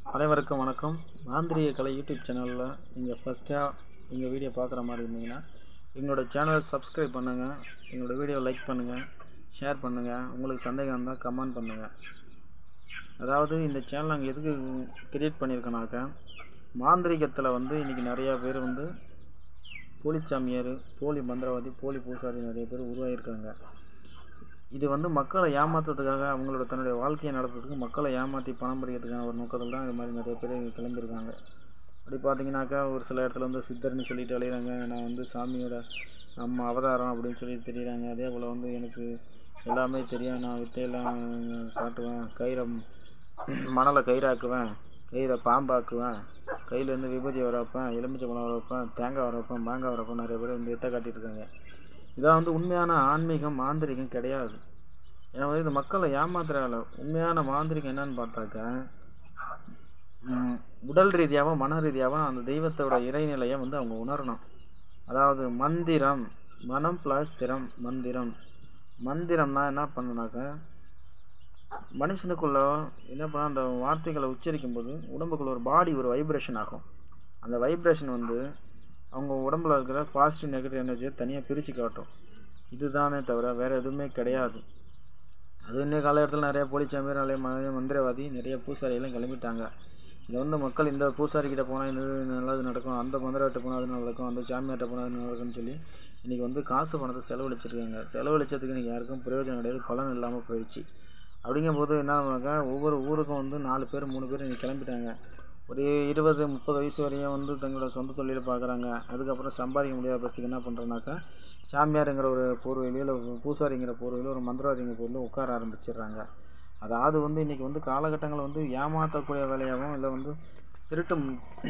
அனைவருக்கும் வணக்கம் மாந்திரிக கலை யூடியூப் சேனலில் நீங்கள் ஃபஸ்ட்டாக எங்கள் வீடியோ பார்க்குற மாதிரி இருந்தீங்கன்னா எங்களோட சேனலை சப்ஸ்கிரைப் பண்ணுங்கள் எங்களோட வீடியோ லைக் பண்ணுங்கள் ஷேர் பண்ணுங்கள் உங்களுக்கு சந்தேகம் இருந்தால் கமெண்ட் பண்ணுங்கள் அதாவது இந்த சேனல் நாங்கள் எதுக்கு கிரியேட் பண்ணியிருக்கோனாக்கா மாந்திரிகத்தில் வந்து இன்றைக்கி நிறையா பேர் வந்து போலி சாமியார் போலி மந்திரவாதி போலி பூசாரி நிறைய பேர் உருவாகியிருக்காங்க இது வந்து மக்களை ஏமாத்துறதுக்காக அவங்களோட தன்னுடைய வாழ்க்கையை நடத்துறதுக்கு மக்களை ஏமாற்றி பணம் பறிக்கிறதுக்கான ஒரு நோக்கத்தில் தான் இது மாதிரி நிறைய பேர் கிளம்பியிருக்காங்க அப்படி பார்த்தீங்கன்னாக்கா ஒரு சில இடத்துல வந்து சித்தர்னு சொல்லிட்டு அலையிறாங்க நான் வந்து சாமியோட நம்ம அவதாரம் அப்படின்னு சொல்லி தெரியுறாங்க அதே போல் வந்து எனக்கு எல்லாமே தெரியும் நான் வித்தையெல்லாம் காட்டுவேன் கயிறை மணலை கயிறாக்குவேன் கயிறை பாம்பாக்குவேன் கையிலேருந்து விபூதி வர வைப்பேன் எலுமிச்சை பழம் வர வைப்பேன் தேங்காய் வர வைப்பேன் மாங்காய் வர வைப்பேன் நிறைய பேர் வந்து வித்தை காட்டிட்டு இருக்காங்க இதான் வந்து உண்மையான ஆன்மீகம் மாந்திரிகம் கிடையாது ஏன்னா வந்து இந்த மக்களை ஏமாத்துறால உண்மையான மாந்திரிகம் என்னன்னு பார்த்தாக்கா ம், உடல் ரீதியாகவும் மன ரீதியாகவும் அந்த தெய்வத்தோட இறைநிலையை வந்து அவங்க உணரணும் அதாவது மந்திரம் மனம் ப்ளஸ் திறம் மந்திரம் மந்திரம்னா என்ன பண்ணுனாக்கா மனுஷனுக்குள்ள என்ன பண்ண அந்த வார்த்தைகளை உச்சரிக்கும் போது உடம்புக்குள்ள ஒரு பாடி ஒரு வைப்ரேஷன் ஆகும் அந்த வைப்ரேஷன் வந்து அவங்க உடம்புல இருக்கிற பாசிட்டிவ் நெகட்டிவ் எனர்ஜியை தனியாக பிரித்து காட்டும் இதுதானே தவிர வேறு எதுவுமே கிடையாது அது இன்னும் காலகட்டத்தில் நிறைய போலிச்சாமியார் நிறைய ம- மந்திரவாதி நிறைய பூசாரிகளும் கிளம்பிட்டாங்க இதை வந்து மக்கள் இந்த பூசாரிக்கிட்ட போனால் இது நல்லது நடக்கும் அந்த மந்திரவாட்ட போனால் அது நடக்கும் அந்த சாமியார்ட்ட போனால் அது நடக்கும்னு சொல்லி இன்றைக்கி வந்து காசு பணத்தை செலவழிச்சிருக்காங்க செலவழிச்சதுக்கு இன்றைக்கி யாருக்கும் பிரயோஜனம் கிடையாது பலன் இல்லாமல் போயிடுச்சு அப்படிங்கும்போது என்ன ஆகுனாக்கா ஒவ்வொரு ஊருக்கும் வந்து நாலு பேர் மூணு பேர் இன்றைக்கி கிளம்பிட்டாங்க ஒரு இருபது முப்பது வயசு வரையும் வந்து தங்களோட சொந்த தொழிலை பார்க்குறாங்க அதுக்கப்புறம் சம்பாதிக்க முடியாத பஸ்துக்கு என்ன பண்ணுறோன்னாக்கா சாமியாருங்கிற ஒரு போர்வையிலோ இல்லை பூசாரிங்கிற போர்வையிலோ ஒரு மந்திரவாதிங்கிற போர்வையிலோ உட்கார ஆரம்பிச்சிடுறாங்க அதாவது வந்து இன்றைக்கி வந்து காலகட்டங்கள் வந்து ஏமாற்றக்கூடிய வேலையாகவும் இல்லை வந்து திருட்டும்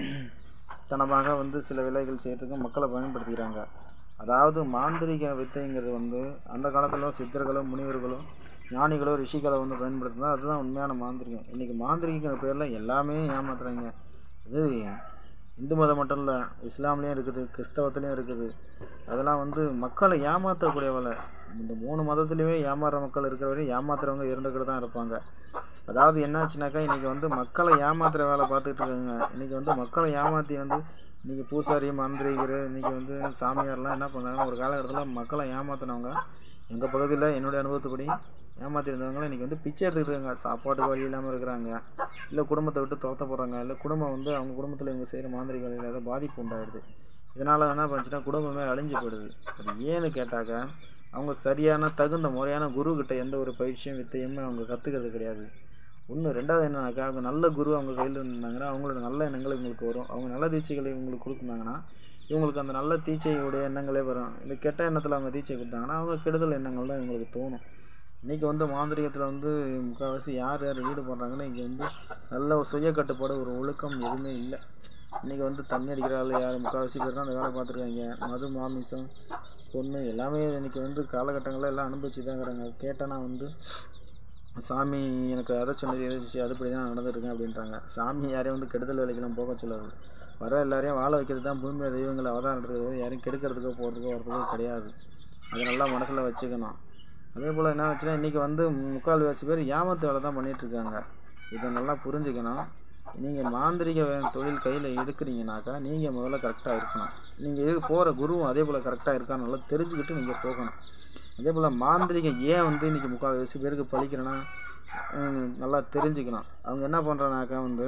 தனமாக வந்து சில வேலைகள் செய்கிறதுக்கு மக்களை பயன்படுத்திக்கிறாங்க அதாவது மாந்திரிக வித்தைங்கிறது வந்து அந்த காலத்தில் சித்தர்களோ முனிவர்களோ ஞானிகளோ ரிஷிகளோ வந்து பயன்படுத்தினா அதுதான் உண்மையான மாந்திரிகம் இன்றைக்கி மாந்திரிகிற பேரில் எல்லாமே ஏமாத்துறாங்க இது இந்து மதம் மட்டும் இல்லை இஸ்லாம்லேயும் இருக்குது கிறிஸ்தவத்துலேயும் இருக்குது அதெல்லாம் வந்து மக்களை ஏமாற்றக்கூடிய வேலை இந்த மூணு மதத்துலேயுமே ஏமாறுற மக்கள் இருக்கிற வரையும் ஏமாத்துறவங்க இருந்துக்கிட்டு தான் இருப்பாங்க அதாவது என்னாச்சுனாக்கா இன்றைக்கி வந்து மக்களை ஏமாத்துற வேலை பார்த்துக்கிட்டு இருக்காங்க இன்றைக்கி வந்து மக்களை ஏமாற்றி வந்து இன்றைக்கி பூசாரி மந்திரிகர் இன்றைக்கி வந்து சாமியார்லாம் என்ன பண்ணாங்க ஒரு காலகட்டத்தில் மக்களை ஏமாற்றினவங்க எங்கள் பகுதியில் என்னுடைய அனுபவத்துப்படி ஏமாற்றிருந்தவங்களும் இன்றைக்கி வந்து பிச்சை எடுத்துக்கிட்டு இருக்காங்க சாப்பாட்டு வழி இல்லாமல் இருக்கிறாங்க இல்லை குடும்பத்தை விட்டு துரத்த போகிறாங்க இல்லை குடும்பம் வந்து அவங்க குடும்பத்தில் இவங்க செய்கிற மாந்திரிக வேலையில் ஏதாவது பாதிப்பு உண்டாயிடுது இதனால் என்ன பண்ணுச்சுன்னா குடும்பமே அழிஞ்சு போயிடுது அது ஏன்னு கேட்டாக்க அவங்க சரியான தகுந்த முறையான குருக்கிட்ட எந்த ஒரு பயிற்சியும் வித்தையுமே அவங்க கற்றுக்கிறது கிடையாது ஒன்று ரெண்டாவது என்னன்னாக்கா அவங்க நல்ல குரு அவங்க கையில் இருந்தாங்கன்னா அவங்களோட நல்ல எண்ணங்கள் இவங்களுக்கு வரும் அவங்க நல்ல தீட்சைகளை இவங்களுக்கு கொடுக்குறாங்கன்னா இவங்களுக்கு அந்த நல்ல தீட்சையுடைய எண்ணங்களே வரும் இந்த கெட்ட எண்ணத்தில் அவங்க தீட்சை கொடுத்தாங்கன்னா அவங்க கெடுதல் எண்ணங்கள் தான் இவங்களுக்கு தோணும் இன்றைக்கி வந்து மாந்திரிகத்தில் வந்து முக்கால்வாசி யார் யார் ஈடுபடுறாங்கன்னா இங்கே வந்து நல்ல ஒரு சுய கட்டுப்பாடு ஒரு ஒழுக்கம் எதுவுமே இல்லை இன்றைக்கி வந்து தண்ணி அடிக்கிற ஆள் யார் முக்கால்வாசி பேர் தான் அந்த வேலை பார்த்துருக்காங்க மது மாமிசம் பொண்ணு எல்லாமே இன்றைக்கி வந்து காலகட்டங்களில் எல்லாம் அனுபவிச்சு தாங்கிறாங்க கேட்டேன்னா வந்து சாமி எனக்கு அதை சொன்னது எதிர்ச்சி அதுபடி தான் நடந்துருக்கேன் அப்படின்றாங்க சாமி யாரையும் வந்து கெடுதல் வேலைக்கெல்லாம் போக சொல்லாது வர எல்லாரையும் வாழ வைக்கிறது தான் பூமியில் தெய்வங்களை அவதாரம் எடுக்கிறது யாரையும் கெடுக்கிறதுக்கோ போகிறதுக்கோ வரதுக்கோ கிடையாது அதை நல்லா மனசில் வச்சுக்கணும் அதே போல் என்ன ஆச்சுன்னா இன்றைக்கி வந்து முக்கால்வாசி பேர் ஏமாத்து வேலை தான் பண்ணிட்டு இருக்காங்க இதை நல்லா புரிஞ்சுக்கணும் நீங்கள் மாந்திரிக வே- தொழில் கையில் எடுக்கிறீங்கனாக்கா நீங்கள் முதல்ல கரெக்டாக இருக்கணும் நீங்கள் இது போகிற குருவும் அதே போல் கரெக்டாக இருக்கான்னு நல்லா தெரிஞ்சுக்கிட்டு நீங்கள் போகணும் அதே போல் மாந்திரிகம் ஏன் வந்து இன்றைக்கி முக்கால் வயசு பேருக்கு பழிக்கிறேன்னா ஹம், நல்லா தெரிஞ்சுக்கணும் அவங்க என்ன பண்ணுறானாக்கா வந்து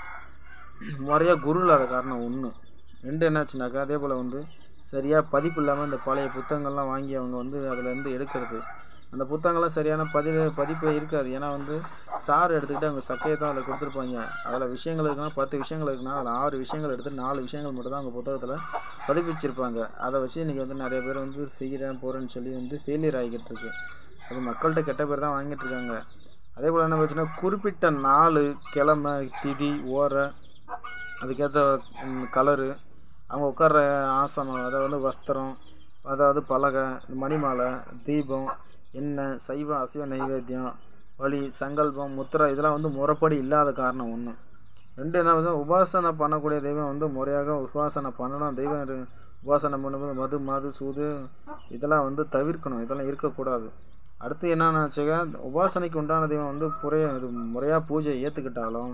முறையாக குரு இல்லாத காரணம் ஒன்று ரெண்டு என்னாச்சுனாக்கா அதே போல் வந்து சரியாக பதிப்பு இல்லாமல் இந்த பழைய புத்தகங்கள்லாம் வாங்கி அவங்க வந்து அதுலேருந்து எடுக்கிறது அந்த புத்தகங்கள்லாம் சரியான பதி பதிப்பே இருக்காது ஏன்னா வந்து சார் எடுத்துக்கிட்டு அவங்க சக்கையை தான் அதில் கொடுத்துருப்பாங்க அதில் விஷயங்கள் இருக்குன்னா பத்து விஷயங்கள் இருக்குன்னா அதில் ஆறு விஷயங்கள் எடுத்து நாலு விஷயங்கள் மட்டும் தான் அவங்க புத்தகத்தில் பதிப்பிச்சிருப்பாங்க அதை வச்சு இன்றைக்கி வந்து நிறைய பேர் வந்து செய்கிறேன் போகிறேன்னு சொல்லி வந்து ஃபெயிலியர் ஆகிக்கிட்டு இருக்கு அது மக்கள்கிட்ட கெட்ட பேர் தான் வாங்கிட்டு இருக்காங்க அதே போல் என்ன வச்சுன்னா குறிப்பிட்ட நாள் கிழமை திதி ஓரை அதுக்கேற்ற கலரு அவங்க உட்கார்ற ஆசனம் அதாவது வந்து வஸ்திரம் அதாவது பலகை மணிமாலை தீபம் எண்ணெய் சைவ அசைவ நைவேத்தியம் வழி சங்கல்பம் முத்திரை இதெல்லாம் வந்து முறைப்படி இல்லாத காரணம் ஒன்று ரெண்டு என்ன வந்து உபாசனை பண்ணக்கூடிய தெய்வம் வந்து முறையாக உபாசனை பண்ணணும் தெய்வம் இரு- உபாசனை பண்ணும்போது மது மது சூது இதெல்லாம் வந்து தவிர்க்கணும் இதெல்லாம் இருக்கக்கூடாது அடுத்து என்னென்னு வச்சுக்க உபாசனைக்கு உண்டான தெய்வம் வந்து புறைய இது முறையாக பூஜை ஏற்றுக்கிட்டாலும்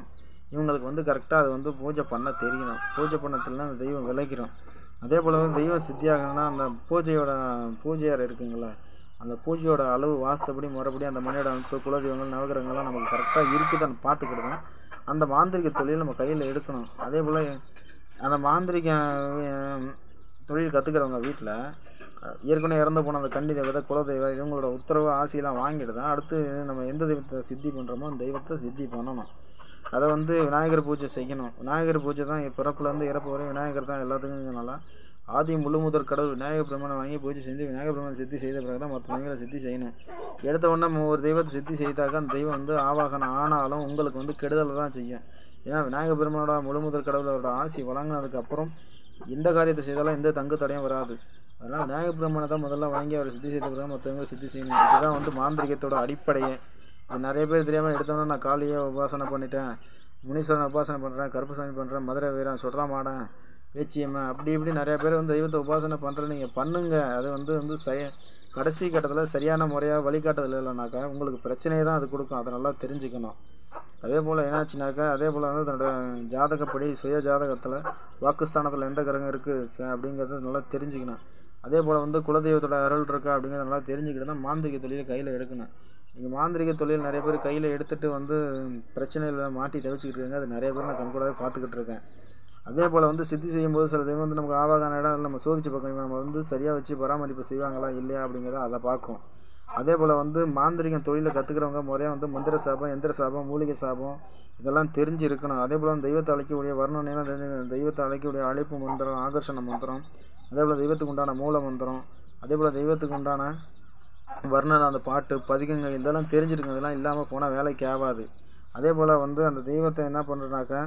இவங்களுக்கு வந்து கரெக்டாக அது வந்து பூஜை பண்ண தெரியணும் பூஜை பண்ண தெரியலனா அந்த தெய்வம் விளைக்கிறோம் அதே போல் வந்து தெய்வம் சித்தியாகணும்னா அந்த பூஜையோட பூஜையார் இருக்குங்களா அந்த பூஜையோட அளவு வாஸ்தபடி முறைப்படி அந்த மணியோட அமைப்பு குலதெய்வங்கள் நவகிரகங்கள்லாம் நமக்கு கரெக்டாக இருக்குதான்னு பார்த்துக்கிட்டு அந்த மாந்திரிக தொழில் நம்ம கையில் எடுக்கணும் அதே போல் அந்த மாந்திரிக அஹ், தொழில் கற்றுக்கிறவங்க வீட்டில் ஏற்கனவே இறந்து போன அந்த கன்னி தேவதை குலதெய்வம் இவங்களோட உத்தரவு ஆசையெல்லாம் வாங்கிட்டு தான் அடுத்து நம்ம எந்த தெய்வத்தை சித்தி பண்ணுறோமோ அந்த தெய்வத்தை சித்தி பண்ணணும் அதை வந்து விநாயகர் பூஜை செய்யணும் விநாயகர் பூஜை தான் பிறப்புலேருந்து இறப்பு வரை விநாயகர் தான் எல்லாத்துக்கும் நல்லா ஆதி முழு முதற் கடவுள் விநாயகர் பிரம்மனை வாங்கி பூஜை செஞ்சு விநாயகர் பிரம்மனை சித்தி செய்த பிறகு தான் மற்ற தெய்வங்களை சித்தி செய்யணும் எடுத்த உடனே நம்ம ஒரு தெய்வத்தை சித்தி செய்தாக்க அந்த தெய்வம் வந்து ஆவாகனம் ஆனாலும் உங்களுக்கு வந்து கெடுதலை தான் செய்யும் ஏன்னா விநாயகர் பெருமானோட முழு முதற் கடவுளோட ஆசி வழங்கினதுக்கப்புறம் எந்த காரியத்தை செய்தாலும் எந்த தங்கு தடையும் வராது அதனால் விநாயகர் பிரம்மனை தான் முதல்ல வாங்கி அவரை சித்தி செய்த பிறகு மற்றவங்க சித்தி செய்யணும் இதுதான் வந்து மாந்திரிகத்தோட அடிப்படையே இது நிறைய பேர் தெரியாமல் எடுத்தோன்னே நான் காளியை உபாசனை பண்ணிட்டேன் முனீஸ்வரனை உபாசனை பண்ணுறேன் கருப்பசாமி பண்ணுறேன் மதுரை வீரன் சொல்கிறா மாடேன் பேச்சியம்மன் அப்படி இப்படி நிறைய பேர் வந்து தெய்வத்தை உபாசனை பண்ணுற நீங்கள் பண்ணுங்க அது வந்து வந்து செய கடைசி கட்டத்தில் சரியான முறையாக வழிகாட்டுதல் இல்லைனாக்கா உங்களுக்கு பிரச்சனையை தான் அது கொடுக்கும் அதை நல்லா தெரிஞ்சுக்கணும் அதே போல் என்னாச்சுனாக்கா அதே போல் வந்து தன்னோட ஜாதகப்படி சுய ஜாதகத்தில் வாக்குஸ்தானத்தில் எந்த கிரகம் இருக்குது அப்படிங்கிறத நல்லா தெரிஞ்சுக்கணும் அதே போல் வந்து குலதெய்வத்தோட அருள் இருக்கா அப்படிங்கிறத நல்லா தெரிஞ்சுக்கிட்டு தான் மாந்திரிக தொழிலை கையில் எடுக்கணும் நீங்கள் மாந்திரிக தொழில் நிறைய பேர் கையில் எடுத்துகிட்டு வந்து பிரச்சனையில் மாட்டி தவிச்சுக்கிட்டு இருக்காங்க அது நிறைய பேர் நான் கண்கூடாவே பார்த்துக்கிட்டு இருக்கேன் அதே போல் வந்து சித்தி செய்யும்போது சில தெய்வம் வந்து நமக்கு ஆவாகான இடம் நம்ம சோதிச்சு பார்க்கணும் நம்ம வந்து சரியாக வச்சு பராமரிப்பு செய்வாங்களா இல்லையா அப்படிங்கிறத அதை பார்க்கும் அதே போல் வந்து மாந்திரிகம் தொழிலை கற்றுக்கிறவங்க முறையாக வந்து மந்திர சாபம் எந்திர சாபம் மூலிகை சாபம் இதெல்லாம் தெரிஞ்சு இருக்கணும் அதே போல் தெய்வத்தை அழைக்கக்கூடிய வர்ணனையெல்லாம் தெரிஞ்சு தெய்வத்தை அழைக்கக்கூடிய அழைப்பு மந்திரம் ஆகர்ஷண மந்திரம் அதே போல் தெய்வத்துக்கு உண்டான மூல மந்திரம் அதே போல் தெய்வத்துக்கு உண்டான வர்ணனை அந்த பாட்டு பதிகங்கள் இதெல்லாம் தெரிஞ்சிருக்கும் இதெல்லாம் இல்லாமல் போனால் வேலைக்கு ஆகாது அதே போல் வந்து அந்த தெய்வத்தை என்ன பண்ணுறனாக்கா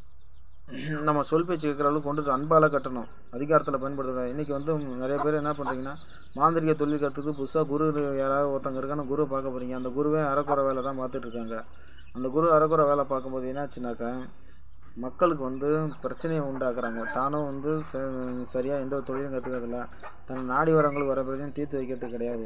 நம்ம சொல் பேச்சு கேட்குற அளவுக்கு கொண்டு அன்பால் கட்டணும் அதிகாரத்தில் பயன்படுத்தக்கூடாது இன்றைக்கி வந்து நிறைய பேர் என்ன பண்ணுறீங்கன்னா மாந்திரிக தொழில் கற்றுக்கு புதுசாக குரு யாராவது ஒருத்தங்க இருக்கான குரு பார்க்க போகிறீங்க அந்த குருவே அறக்குறை வேலை தான் பார்த்துட்டு இருக்காங்க அந்த குரு அறக்குறை வேலை பார்க்கும்போது என்னாச்சுனாக்கா மக்களுக்கு வந்து பிரச்சனையை உண்டாக்குறாங்க தானும் வந்து ச- சரியாக எந்த ஒரு தொழிலும் கற்றுக்கிறதில்ல தன் நாடி வரவங்களுக்கு வர பிரச்சனையும் தீர்த்து வைக்கிறது கிடையாது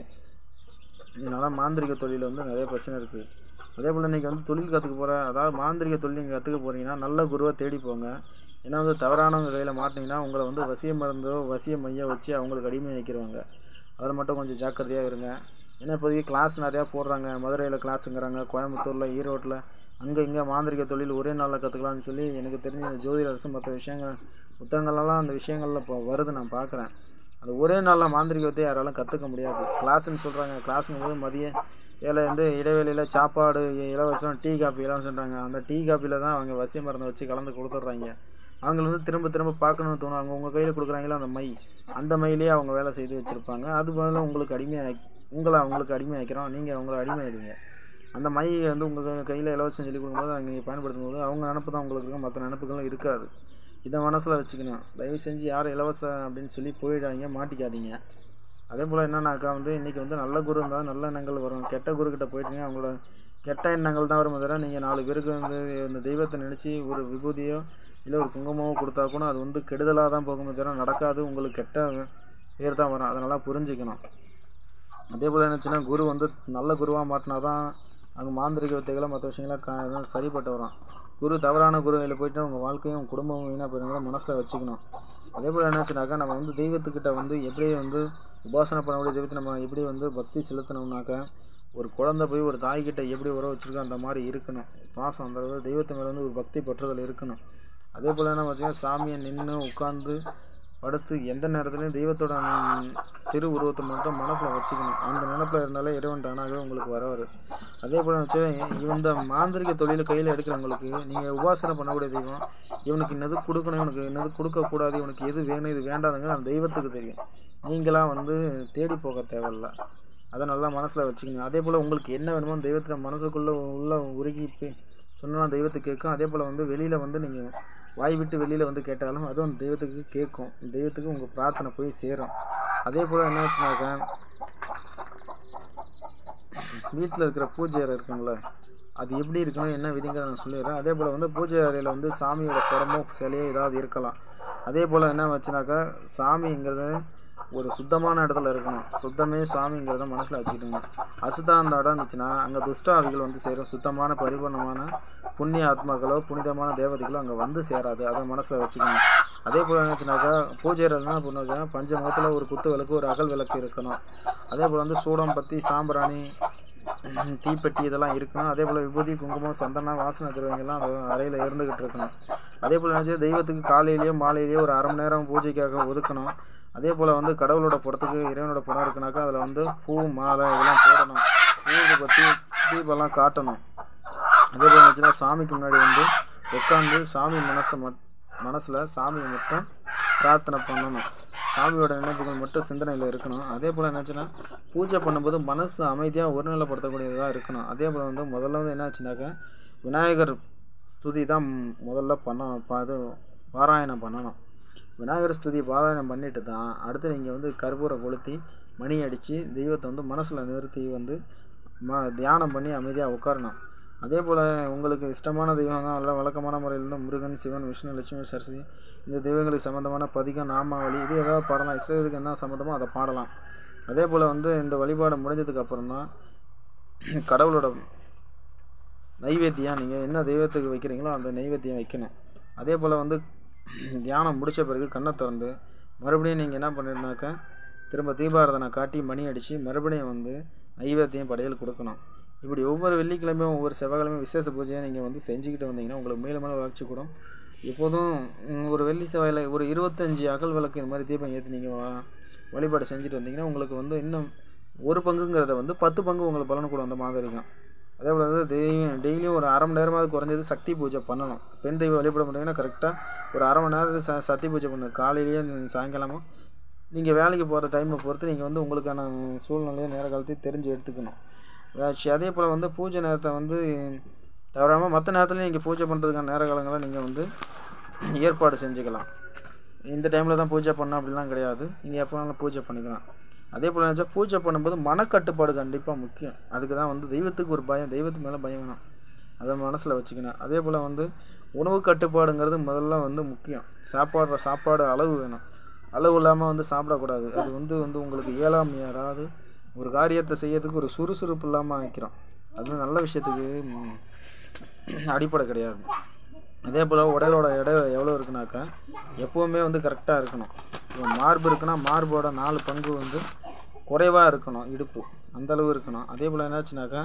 இதனால் மாந்திரிக தொழிலில் வந்து நிறைய பிரச்சனை இருக்குது அதே போல் இன்றைக்கி வந்து தொழில் கற்றுக்க போகிற அதாவது மாந்திரிக தொழில் நீங்கள் கற்றுக்க போகிறீங்கன்னா நல்ல குருவை தேடி போங்க ஏன்னா வந்து தவறானவங்க கையில் மாட்டினீங்கன்னா உங்களை வந்து வசிய மருந்தோ வசிய மைய வச்சு அவங்களுக்கு அடிமை வைக்கிறவங்க அதில் மட்டும் கொஞ்சம் ஜாக்கிரதையாக இருங்க ஏன்னா இப்போதைக்கு கிளாஸ் நிறையா போடுறாங்க மதுரையில் கிளாஸுங்கிறாங்க கோயம்புத்தூரில் ஈரோட்டில் அங்கே இங்கே மாந்திரிக தொழில் ஒரே நாளில் கற்றுக்கலாம்னு சொல்லி எனக்கு தெரிஞ்ச இந்த ஜோதிட அரசு மற்ற விஷயங்கள் புத்தகங்கள்லாம் அந்த விஷயங்களில் இப்போ வருது நான் பார்க்குறேன் அது ஒரே நாளில் மாந்திரிகத்தை யாராலும் கற்றுக்க முடியாது கிளாஸ்ன்னு சொல்கிறாங்க கிளாஸுங்கும் போது மதிய வேலை வந்து இடைவெளியில் சாப்பாடு இலவசம் டீ காப்பி இலவசம்ன்றாங்க அந்த டீ காப்பியில் தான் அவங்க வசிய மருந்தை வச்சு கலந்து கொடுத்துட்றாங்க அவங்கள வந்து திரும்ப திரும்ப பார்க்கணும்னு தோணும் அவங்க உங்கள் கையில் கொடுக்குறாங்களோ அந்த மை அந்த மையிலே அவங்க வேலை செய்து வச்சுருப்பாங்க அது பதிலாக உங்களுக்கு அடிமையாக உங்களை அவங்களுக்கு அடிமை ஆக்கிறோம் நீங்கள் அவங்கள அடிமையாயிடுங்க அந்த மை வந்து உங்கள் கையில் இலவசம் சொல்லி கொடுக்கும்போது அவங்க நீங்கள் பயன்படுத்தும் போது அவங்க நினப்பு தான் உங்களுக்கு இருக்கும் மற்ற நினப்புகளும் இருக்காது இதை மனசில் வச்சுக்கணும் தயவு செஞ்சு யாரும் இலவசம் அப்படின்னு சொல்லி போயிடாதீங்க மாட்டிக்காதீங்க அதே போல் என்னன்னாக்கா வந்து இன்றைக்கி வந்து நல்ல குரு இருந்தால் நல்ல எண்ணங்கள் வரும் கெட்ட குருக்கிட்ட போயிட்டீங்க அவங்களோட கெட்ட எண்ணங்கள் தான் வரும் தவிர நீங்கள் நாலு பேருக்கு வந்து இந்த தெய்வத்தை நினச்சி ஒரு விபூதியோ இல்லை ஒரு குங்குமமோ கொடுத்தா கூட அது வந்து கெடுதலாக தான் போகுமே தவிர நடக்காது உங்களுக்கு கெட்ட பேர் தான் வரும் அதனால் புரிஞ்சுக்கணும் அதே போல் என்னச்சுன்னா குரு வந்து நல்ல குருவாக மாட்டினா தான் அங்கே மாந்திரிக வித்தைகளை மற்ற விஷயங்களாம் கா இதெல்லாம் சரிப்பட்டு வரும் குரு தவறான குருவில் போயிட்டு உங்கள் வாழ்க்கையும் உங்கள் குடும்பமும் வீணாக போயிருங்க மனசில் வச்சுக்கணும் அதே போல் என்னாச்சுனாக்கா நம்ம வந்து தெய்வத்துக்கிட்ட வந்து எப்படி வந்து உபாசனை பண்ணக்கூடிய தெய்வத்தை நம்ம எப்படி வந்து பக்தி செலுத்தணும்னாக்கா ஒரு குழந்தை போய் ஒரு தாய்கிட்ட எப்படி உறவு வச்சுருக்கோ அந்த மாதிரி இருக்கணும் பாசம் அந்த அளவு தெய்வத்து மேலே வந்து ஒரு பக்தி பற்றுதல் இருக்கணும் அதே போல் என்ன வச்சுக்கோங்க சாமியை நின்று உட்காந்து படுத்து எந்த நேரத்துலையும் தெய்வத்தோட ம், திரு உருவத்தை மட்டும் மனசில் வச்சுக்கணும் அந்த நினப்பில் இருந்தாலே இறைவன் தானாகவே உங்களுக்கு வரவார் அதே போல் வச்சு இந்த மாந்திரிக தொழிலை கையில் எடுக்கிறவங்களுக்கு நீங்கள் உபாசனை பண்ணக்கூடிய தெய்வம் இவனுக்கு இன்னது கொடுக்கணும் இவனுக்கு இன்னது கொடுக்கக்கூடாது இவனுக்கு எது வேணும் இது வேண்டாதுங்க அந்த தெய்வத்துக்கு தெரியும் நீங்களாம் வந்து தேடி போக தேவையில்ல அதை நல்லா மனசில் வச்சுக்கணும் அதே போல் உங்களுக்கு என்ன வேணுமோ அந்த தெய்வத்தை மனசுக்குள்ளே உள்ள உருகி போய் சொன்னா தெய்வத்துக்கு கேட்கும் அதே போல் வந்து வெளியில் வந்து நீங்கள் வாய் விட்டு வெளியில் வந்து கேட்டாலும் அதுவும் அந்த தெய்வத்துக்கு கேட்கும் தெய்வத்துக்கு உங்கள் பிரார்த்தனை போய் சேரும் அதே போல் என்ன ஆச்சுனாக்கா வீட்டில் இருக்கிற பூஜை அறை இருக்குங்களே அது எப்படி இருக்கணும் என்ன விதிங்கிறத நான் சொல்லிடுறேன் அதே போல் வந்து பூஜை அறையில் வந்து சாமியோட படமோ சிலையோ ஏதாவது இருக்கலாம் அதே போல் என்ன வச்சுனாக்கா சாமிங்கிறது ஒரு சுத்தமான இடத்துல இருக்கணும் சுத்தமே சாமிங்கிறத மனசில் வச்சுக்கிட்டுங்க அசுத்தம் அந்த இடம் இருந்துச்சுன்னா அங்கே துஷ்ட ஆவிகள் வந்து சேரும் சுத்தமான பரிபூர்ணமான புண்ணிய ஆத்மாக்களோ புனிதமான தேவதைகளோ அங்கே வந்து சேராது அதை மனசில் வச்சுக்கணும் அதே போல் என்னச்சுனாக்கா பூஜை என்ன பண்ணுவாங்க பஞ்சமுகத்தில் ஒரு குத்து விளக்கு ஒரு அகல் விளக்கு இருக்கணும் அதே போல் வந்து சூடம் பத்தி சாம்பிராணி ம், தீப்பெட்டி இதெல்லாம் இருக்கணும் அதே போல் விபூதி குங்குமம் சந்தனம் வாசனை திரவியங்கள்லாம் அந்த அறையில் இருந்துக்கிட்டு இருக்கணும் அதே போல் நினச்சி தெய்வத்துக்கு காலையிலேயோ மாலையிலேயோ ஒரு அரை மணி நேரம் பூஜைக்காக ஒதுக்கணும் அதே போல் வந்து கடவுளோட படத்துக்கு இறைவனோட படம் இருக்குனாக்கா அதில் வந்து பூ மாலை இதெல்லாம் போடணும் பூஜை பற்றி தீபம்லாம் காட்டணும் அதே போல் நினச்சினா சாமிக்கு முன்னாடி வந்து உட்காந்து சாமி மனசை மட் மனசில் சாமியை மட்டும் பிரார்த்தனை பண்ணணும் சாமியோட நினைப்புகள் மட்டும் சிந்தனையில் இருக்கணும் அதே போல் என்னாச்சுன்னா பூஜை பண்ணும்போது மனசு அமைதியாக ஒருநிலைப்படுத்தக்கூடியதாக இருக்கணும் அதே போல் வந்து முதல்ல வந்து என்ன ஆச்சுனாக்கா விநாயகர் ஸ்துதி தான் முதல்ல பண்ண ப- இது பாராயணம் பண்ணணும் விநாயகர் ஸ்துதி பாராயணம் பண்ணிட்டு தான் அடுத்து நீங்கள் வந்து கற்பூரை கொளுத்தி மணி அடித்து தெய்வத்தை வந்து மனசில் நிறுத்தி வந்து ம தியானம் பண்ணி அமைதியாக உட்காரணும் அதே போல் உங்களுக்கு இஷ்டமான தெய்வம் தான் நல்ல வழக்கமான முறையில் வந்து முருகன் சிவன் விஷ்ணு லட்சுமி சரஸ்வதி இந்த தெய்வங்களுக்கு சம்மந்தமான பதிகம் நாமாவளி இது ஏதாவது பாடலாம் இஷ்டத்துக்கு என்ன சம்மந்தமோ அதை பாடலாம் அதே போல் வந்து இந்த வழிபாடு முடிஞ்சதுக்கு அப்புறம் தான் கடவுளோட நைவேத்தியம் நீங்கள் என்ன தெய்வத்துக்கு வைக்கிறீங்களோ அந்த நைவேத்தியம் வைக்கணும் அதே போல் வந்து தியானம் முடித்த பிறகு கண்ணை திறந்து மறுபடியும் நீங்கள் என்ன பண்ணிருந்தாக்கா திரும்ப தீபாரதனை காட்டி மணி அடித்து மறுபடியும் வந்து நைவேத்தியம் படையல் கொடுக்கணும் இப்படி ஒவ்வொரு வெள்ளிக்கிழமையும் ஒவ்வொரு செவ்வாய்க்கிழமையும் விசேஷ பூஜையை நீங்கள் வந்து செஞ்சுக்கிட்டு வந்தீங்கன்னா உங்களுக்கு மேலும் மேலும் வளர்ச்சி கூடும் எப்போதும் ம், ஒரு வெள்ளி செவ்வாயில் ஒரு இருபத்தஞ்சி அகல் விளக்கு இந்த மாதிரி தீபம் ஏற்றி நீங்கள் வழிபாடு செஞ்சுட்டு வந்தீங்கன்னா உங்களுக்கு வந்து இன்னும் ஒரு பங்குங்கிறத வந்து பத்து பங்கு உங்களுக்கு பலன் கூட அந்த மாதிரி இருக்கும் அதே போல் வந்து டெய்லியும் டெய்லியும் ஒரு அரை மணி நேரமாவது குறைஞ்சது சக்தி பூஜை பண்ணணும் பெண் தெய்வம் வழிபட முடியுங்கன்னா கரெக்டாக ஒரு அரை மணி நேரத்துக்கு ச சக்தி பூஜை பண்ணு காலையிலேயே சாயங்காலமும் நீங்கள் வேலைக்கு போகிற டைமை பொறுத்து நீங்கள் வந்து உங்களுக்கான சூழ்நிலையை நேர காலத்தையும் தெரிஞ்சு எடுத்துக்கணும் ஏதாச்சும் அதே போல் வந்து பூஜை நேரத்தை வந்து தவறாமல் மற்ற நேரத்துலையும் நீங்கள் பூஜை பண்ணுறதுக்கான நேர காலங்களை நீங்கள் வந்து ஏற்பாடு செஞ்சுக்கலாம் இந்த டைமில் தான் பூஜை பண்ணணும் அப்படிலாம் கிடையாது நீங்கள் எப்போ வேணாலும் பூஜை பண்ணிக்கலாம் அதே போல் நினச்சா பூஜை பண்ணும்போது மனக்கட்டுப்பாடு கண்டிப்பாக முக்கியம் அதுக்கு தான் வந்து தெய்வத்துக்கு ஒரு பயம் தெய்வத்துக்கு மேலே பயம் வேணும் அதை மனசில் வச்சுக்கணும் அதே போல் வந்து உணவு கட்டுப்பாடுங்கிறது முதல்ல வந்து முக்கியம் சாப்பாடுற சாப்பாடு அளவு வேணும் அளவு இல்லாமல் வந்து சாப்பிடக்கூடாது அது வந்து வந்து உங்களுக்கு இயலாமை அதாவது ஒரு காரியத்தை செய்யறதுக்கு ஒரு சுறுசுறுப்பு இல்லாமல் ஆக்கிறோம் அது நல்ல விஷயத்துக்கு ம், அடிப்படை கிடையாது அதே போல் உடலோட எடை எவ்வளோ இருக்குனாக்கா எப்போவுமே வந்து கரெக்டாக இருக்கணும் இப்போ மார்பு இருக்குன்னா மார்போட நாலு பங்கு வந்து குறைவாக இருக்கணும் இடுப்பு அந்த அளவு இருக்கணும் அதே போல் என்னாச்சுனாக்கா